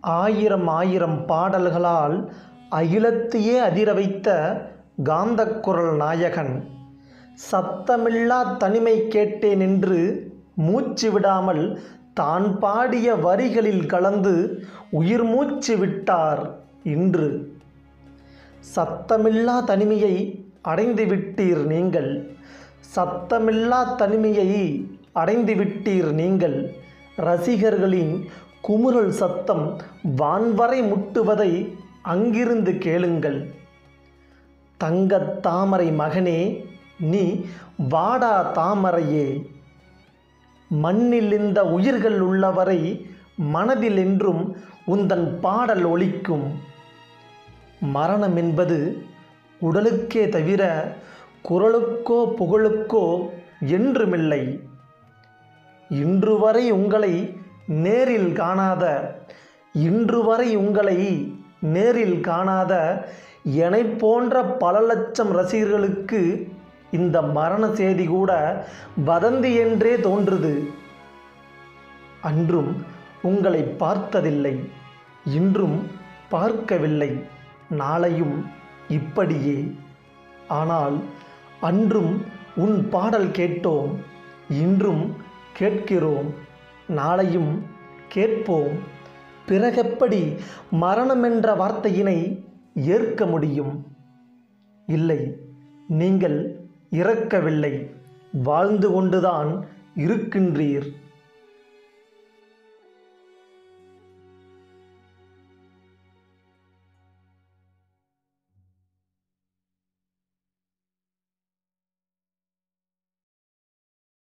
ஆயிரம் ஆயிரம் பாடல்களால் அகிலத்தையே அதிர வைத்த காந்தக்குரல் நாயகன் சத்தமில்லா தனிமை கேட்டேன் என்று மூச்சு விடாமல் தான் பாடிய வரிகளில் கலந்து உயிர் மூச்சு விட்டார் இன்று சத்தமில்லா தனிமையை அடைந்து விட்டீர் நீங்கள் சத்தமில்லா தனிமையை அடைந்து விட்டீர் நீங்கள் ரசிகர்களின் குமுறல் சத்தம் வான்வரை முட்டுவதை அங்கிருந்து கேளுங்கள் தங்கத் தாமரை மகனே நீ வாடா தாமரையே மண்ணில் இந்த உயிர்கள் உள்ளவரை மனதில் என்றும் உந்தன் பாடல் ஒலிக்கும் மரணம் என்பது உடலுக்கே தவிர குரலுக்கோ புகழுக்கோ என்றுமில்லை இன்று வரை உங்களை நேரில் காணாத இன்று வரை உங்களை நேரில் காணாத என்னைப் போன்ற பல லட்சம் ரசிகர்களுக்கு இந்த மரண செய்தி கூட வதந்தி என்றே தோன்றுது அன்றும் உங்களை பார்த்ததில்லை இன்றும் பார்க்கவில்லை நாளையும் இப்படியே ஆனால் அன்றும் உன் பாடல் கேட்டோம் இன்றும் கேட்கிறோம் நாளையும் கேட்போம் பிறகெப்படி மரணம் என்ற வார்த்தையினை ஏற்க முடியும் இல்லை நீங்கள் இறக்கவில்லை வாழ்ந்து கொண்டுதான் இருக்கின்றீர்